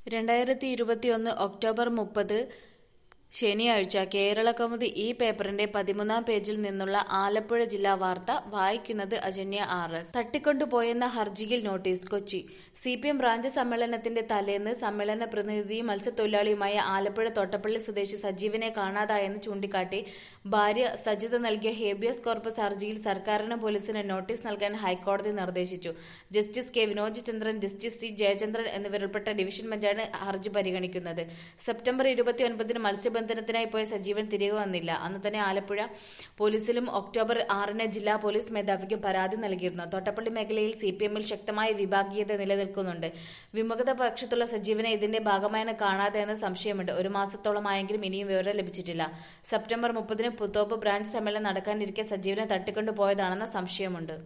രണ്ടായിരത്തി ഇരുപത്തിയൊന്ന് ഒക്ടോബർ മുപ്പത് ശനിയാഴ്ച കേരളകൗമുദി ഈ പേപ്പറിന്റെ പതിമൂന്നാം പേജിൽ നിന്നുള്ള ആലപ്പുഴ ജില്ലാ വാർത്ത വായിക്കുന്നത് അജന്യ ആർ എസ് തട്ടിക്കൊണ്ടുപോയെന്ന ഹർജിയിൽ notice Kochi C P M branch സമ്മേളനത്തിന്റെ തലേന്ന് സമ്മേളന പ്രതിനിധിയും മത്സ്യത്തൊഴിലാളിയുമായ ആലപ്പുഴ തോട്ടപ്പള്ളി സ്വദേശി സജീവനെ കാണാതായെന്ന് ചൂണ്ടിക്കാട്ടി ഭാര്യ സജിത നൽകിയ ഹേബിയസ് കോർപ്പസ് ഹർജിയിൽ സർക്കാരിന് പോലീസിന് നോട്ടീസ് നൽകാൻ ഹൈക്കോടതി നിർദ്ദേശിച്ചു justice K Vinod Chandran justice C Jayachandran എന്നിവരുൾപ്പെട്ട ഡിവിഷൻ ബെഞ്ചാണ് ഹർജി പരിഗണിക്കുന്നത് സെപ്റ്റംബർ ഇരുപത്തിയൊൻപതിന് മത്സ്യബന്ധനത്തിനായി പോയ സജീവൻ തിരികെ വന്നില്ല അന്ന് തന്നെ ആലപ്പുഴ പോലീസിലും ഒക്ടോബർ ആറിന് ജില്ലാ പോലീസ് മേധാവിക്കും പരാതി നൽകിയിരുന്നു തോട്ടപ്പള്ളി മേഖലയിൽ സി പി എമ്മിൽ ശക്തമായ വിഭാഗീയത നിലനിൽക്കുന്നുണ്ട് വിമുഖത പക്ഷത്തുള്ള സജീവനെ ഇതിന്റെ ഭാഗമായാണ് കാണാതെയെന്ന് സംശയമുണ്ട് ഒരു മാസത്തോളമായെങ്കിലും ഇനിയും വിവരം ലഭിച്ചിട്ടില്ല സെപ്റ്റംബർ മുപ്പതിന് പുത്തോപ്പ് ബ്രാഞ്ച് സമ്മേളനം നടക്കാനിരിക്കെ സജീവനെ തട്ടിക്കൊണ്ടുപോയതാണെന്ന സംശയമുണ്ട്